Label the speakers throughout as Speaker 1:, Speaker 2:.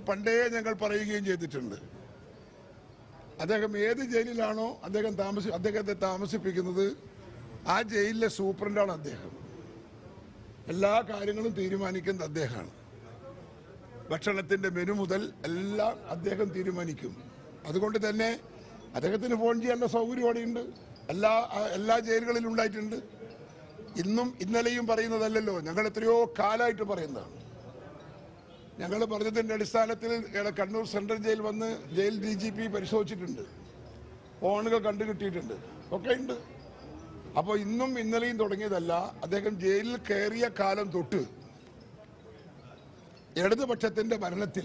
Speaker 1: പണ്ടേ ഞങ്ങൾ പറയുകയും ചെയ്തിട്ടുണ്ട് അദ്ദേഹം ഏത് ജയിലിലാണോ അദ്ദേഹം താമസി അദ്ദേഹത്തെ താമസിപ്പിക്കുന്നത് ആ ജയിലിലെ സൂപ്രണ്ടാണ് അദ്ദേഹം എല്ലാ കാര്യങ്ങളും തീരുമാനിക്കുന്നത് അദ്ദേഹമാണ് ഭക്ഷണത്തിന്റെ മെനു മുതൽ എല്ലാം അദ്ദേഹം തീരുമാനിക്കും അതുകൊണ്ട് തന്നെ അദ്ദേഹത്തിന് ഫോൺ ചെയ്യാനുള്ള സൗകര്യം അവിടെയുണ്ട് എല്ലാ ആ- എല്ലാ ജയിലുകളിലും ഉണ്ടായിട്ടുണ്ട് ഇന്നും ഇന്നലെയും പറയുന്നതല്ലല്ലോ ഞങ്ങൾ എത്രയോ കാലമായിട്ട് പറയുന്നതാണ് ഞങ്ങൾ പറഞ്ഞതിന്റെ അടിസ്ഥാനത്തിൽ ഇവിടെ കണ്ണൂർ സെൻട്രൽ ജയിൽ വന്ന് ജയിൽ ഡി ജി പി പരിശോധിച്ചിട്ടുണ്ട് ഫോണുകൾ കണ്ടു കിട്ടിയിട്ടുണ്ട് ഒക്കെ ഉണ്ട് അപ്പോൾ ഇന്നും ഇന്നലെയും തുടങ്ങിയതല്ല അദ്ദേഹം ജയിലിൽ കയറിയ കാലം തൊട്ട് ഇടതുപക്ഷത്തിന്റെ ഭരണത്തിൽ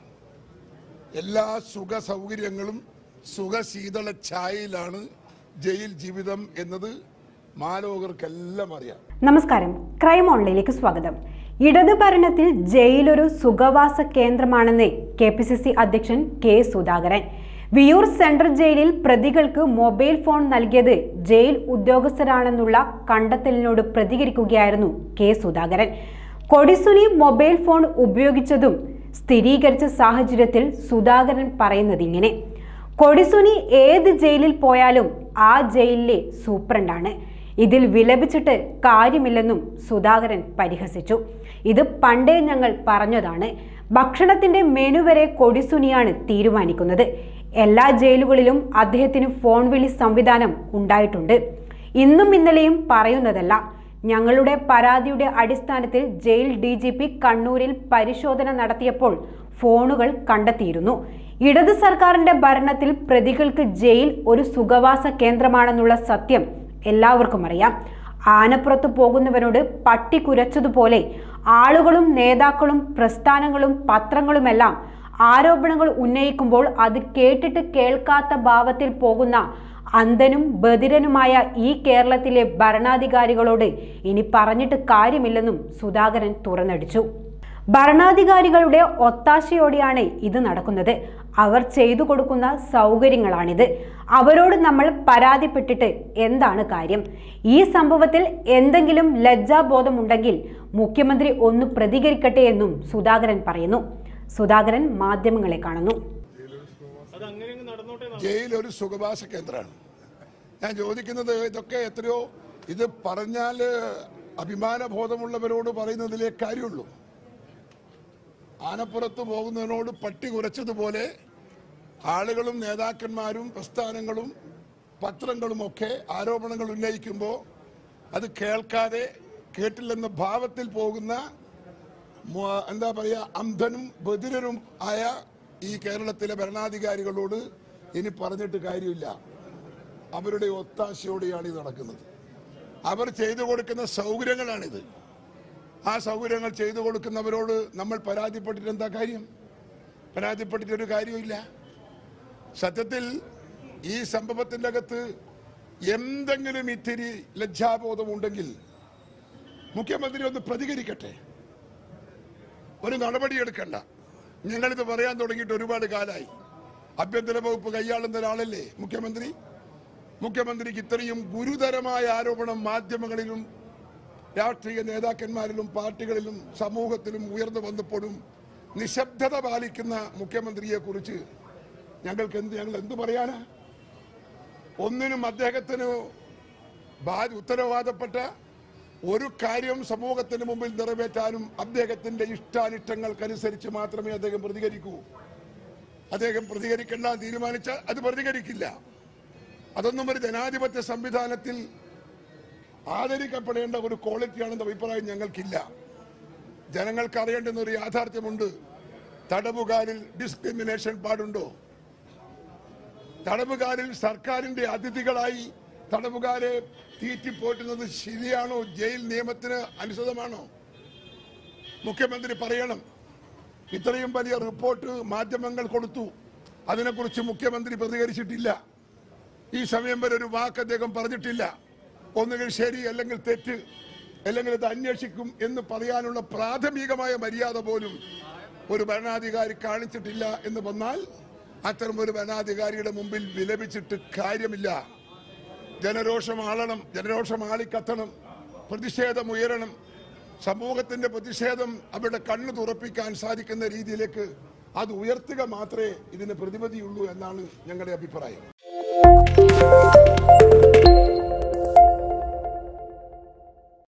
Speaker 1: എല്ലാ സുഖ സൗകര്യങ്ങളും സുഖശീതള ഛായയിലാണ് ജയിൽ ജീവിതം എന്നത് മാലോകർക്കെല്ലാം അറിയാം
Speaker 2: നമസ്കാരം ക്രൈം ഓൺലൈനിലേക്ക് സ്വാഗതം ഇടത് ഭരണത്തിൽ ജയിലൊരു സുഖവാസ കേന്ദ്രമാണെന്ന് കെ പി സി സി അധ്യക്ഷൻ കെ സുധാകരൻ വിയൂർ സെൻട്രൽ ജയിലിൽ പ്രതികൾക്ക് മൊബൈൽ ഫോൺ നൽകിയത് ജയിൽ ഉദ്യോഗസ്ഥരാണെന്നുള്ള കണ്ടെത്തലിനോട് പ്രതികരിക്കുകയായിരുന്നു K Sudhakaran Kodi Suni mobile phone ഉപയോഗിച്ചതും സ്ഥിരീകരിച്ച സാഹചര്യത്തിൽ സുധാകരൻ പറയുന്നത് ഇങ്ങനെ കൊടിസുനി ഏത് ജയിലിൽ പോയാലും ആ ജയിലിലെ സൂപ്രണ്ടാണ് ഇതിൽ വിലപിച്ചിട്ട് കാര്യമില്ലെന്നും സുധാകരൻ പരിഹസിച്ചു ഇത് പണ്ടേ ഞങ്ങൾ പറഞ്ഞതാണ് ഭക്ഷണത്തിന്റെ മെനു വരെ കൊടിസുനിയാണ് തീരുമാനിക്കുന്നത് എല്ലാ ജയിലുകളിലും അദ്ദേഹത്തിന് ഫോൺ വിളി സംവിധാനം ഉണ്ടായിട്ടുണ്ട് ഇന്നും ഇന്നലെയും പറയുന്നതല്ല ഞങ്ങളുടെ പരാതിയുടെ അടിസ്ഥാനത്തിൽ ജയിൽ ഡി ജി പി കണ്ണൂരിൽ പരിശോധന നടത്തിയപ്പോൾ ഫോണുകൾ കണ്ടെത്തിയിരുന്നു ഇടത് സർക്കാരിന്റെ ഭരണത്തിൽ പ്രതികൾക്ക് ജയിൽ ഒരു സുഖവാസ കേന്ദ്രമാണെന്നുള്ള സത്യം എല്ലാവർക്കും അറിയാം ആനപ്പുറത്ത് പോകുന്നവനോട് പട്ടി കുരച്ചതുപോലെ ആളുകളും നേതാക്കളും പ്രസ്ഥാനങ്ങളും പത്രങ്ങളുമെല്ലാം ആരോപണങ്ങൾ ഉന്നയിക്കുമ്പോൾ അത് കേട്ടിട്ട് കേൾക്കാത്ത ഭാവത്തിൽ പോകുന്ന അന്ധനും ബധിരനുമായ ഈ കേരളത്തിലെ ഭരണാധികാരികളോട് ഇനി പറഞ്ഞിട്ട് കാര്യമില്ലെന്നും സുധാകരൻ തുറന്നടിച്ചു ഭരണാധികാരികളുടെ ഒത്താശയോടെയാണ് ഇത് നടക്കുന്നത് അവർ ചെയ്തു കൊടുക്കുന്ന സൗകര്യങ്ങളാണിത് അവരോട് നമ്മൾ പരാതിപ്പെട്ടിട്ട് എന്താണ് കാര്യം ഈ സംഭവത്തിൽ എന്തെങ്കിലും ലജ്ജാബോധമുണ്ടെങ്കിൽ മുഖ്യമന്ത്രി ഒന്ന് പ്രതികരിക്കട്ടെ എന്നും സുധാകരൻ പറയുന്നു സുധാകരൻ മാധ്യമങ്ങളെ കാണുന്നു
Speaker 1: ജയിൽ ഒരു സുഖവാസ കേന്ദ്രമാണ് ഞാൻ ചോദിക്കുന്നത് ഇതൊക്കെ എത്രയോ ഇത് പറഞ്ഞാൽ അഭിമാനബോധമുള്ളവരോട് പറയുന്നതിലേ കാര്യമുള്ളൂ ആനപ്പുറത്ത് പോകുന്നതിനോട് പട്ടി കുരച്ചതുപോലെ ആളുകളും നേതാക്കന്മാരും പ്രസ്ഥാനങ്ങളും പത്രങ്ങളും ഒക്കെ ആരോപണങ്ങൾ ഉന്നയിക്കുമ്പോൾ അത് കേൾക്കാതെ കേട്ടില്ലെന്ന ഭാവത്തിൽ പോകുന്ന മു- എന്താ പറയുക അന്ധനും ബധിരനും ആയ ഈ കേരളത്തിലെ ഭരണാധികാരികളോട് ഇനി പറഞ്ഞിട്ട് കാര്യമില്ല അവരുടെ ഒത്താശയോടെയാണ് ഇത് നടക്കുന്നത് അവർ ചെയ്തു കൊടുക്കുന്ന സൗകര്യങ്ങളാണിത് ആ സൗകര്യങ്ങൾ ചെയ്തു കൊടുക്കുന്നവരോട് നമ്മൾ പരാതിപ്പെട്ടിട്ട് എന്താ കാര്യം പരാതിപ്പെട്ടിട്ടൊരു കാര്യമില്ല സത്യത്തിൽ ഈ സംഭവത്തിന്റെ അകത്ത് എന്തെങ്കിലും ഇത്തിരി ലജ്ജാബോധമുണ്ടെങ്കിൽ മുഖ്യമന്ത്രി ഒന്ന് പ്രതികരിക്കട്ടെ ഒരു നടപടിയെടുക്കണ്ട ഞങ്ങളിത് പറയാൻ തുടങ്ങിയിട്ട് ഒരുപാട് കാലമായി ആഭ്യന്തര വകുപ്പ് കൈയാളുന്ന ഒരാളല്ലേ മുഖ്യമന്ത്രി മുഖ്യമന്ത്രിക്ക് ഇത്രയും ഗുരുതരമായ ആരോപണം മാധ്യമങ്ങളിലും രാഷ്ട്രീയ നേതാക്കന്മാരിലും പാർട്ടികളിലും സമൂഹത്തിലും ഉയർന്നു വന്നപ്പോഴും നിശബ്ദത പാലിക്കുന്ന മുഖ്യമന്ത്രിയെ കുറിച്ച് ഞങ്ങൾക്ക് എന്ത് ഞങ്ങൾ എന്ത് പറയാനാ ഒന്നിനും അദ്ദേഹത്തിന് ബാ- ഉത്തരവാദപ്പെട്ട ഒരു കാര്യം സമൂഹത്തിന് മുമ്പിൽ നിറവേറ്റാനും അദ്ദേഹത്തിന്റെ ഇഷ്ടാനിഷ്ടങ്ങൾക്കനുസരിച്ച് മാത്രമേ അദ്ദേഹം പ്രതികരിക്കൂ അദ്ദേഹം പ്രതികരിക്കേണ്ട തീരുമാനിച്ചാൽ അത് പ്രതികരിക്കില്ല അതൊന്നും ഒരു ജനാധിപത്യ സംവിധാനത്തിൽ ആദരിക്കപ്പെടേണ്ട ഒരു ക്വാളിറ്റിയാണെന്ന അഭിപ്രായം ഞങ്ങൾക്കില്ല ജനങ്ങൾക്ക് അറിയേണ്ടുന്ന ഒരു യാഥാർത്ഥ്യമുണ്ട് തടവുകാരിൽ ഡിസ്ക്രിമിനേഷൻ പാടുണ്ടോ തടവുകാരിൽ സർക്കാരിന്റെ അതിഥികളായി തടവുകാരെ തീറ്റിപ്പോറ്റുന്നത് ശരിയാണോ ജയിൽ നിയമത്തിന് അനുസൃതമാണോ മുഖ്യമന്ത്രി പറയണം ഇത്രയും വലിയ റിപ്പോർട്ട് മാധ്യമങ്ങൾ കൊടുത്തു അതിനെക്കുറിച്ച് മുഖ്യമന്ത്രി പ്രതികരിച്ചിട്ടില്ല ഈ സമയം വരെ ഒരു വാക്ക് അദ്ദേഹം പറഞ്ഞിട്ടില്ല ഒന്നുകിൽ ശരി അല്ലെങ്കിൽ തെറ്റ് അല്ലെങ്കിൽ ഇത് അന്വേഷിക്കും എന്ന് പറയാനുള്ള പ്രാഥമികമായ മര്യാദ പോലും ഒരു ഭരണാധികാരി കാണിച്ചിട്ടില്ല എന്ന് വന്നാൽ അത്തരം ഒരു ഭരണാധികാരിയുടെ മുമ്പിൽ വിലപിച്ചിട്ട് കാര്യമില്ല ജനരോഷം ആളണം ജനരോഷം ആളിക്കത്തണം പ്രതിഷേധം ഉയരണം സമൂഹത്തിന്റെ പ്രതിഷേധം അവരുടെ കണ്ണു തുറപ്പിക്കാൻ സാധിക്കുന്ന രീതിയിലേക്ക് അത് ഉയർത്തുക മാത്രമേ ഇതിന് പ്രതിവിധിയുള്ളൂ എന്നാണ് ഞങ്ങളുടെ അഭിപ്രായം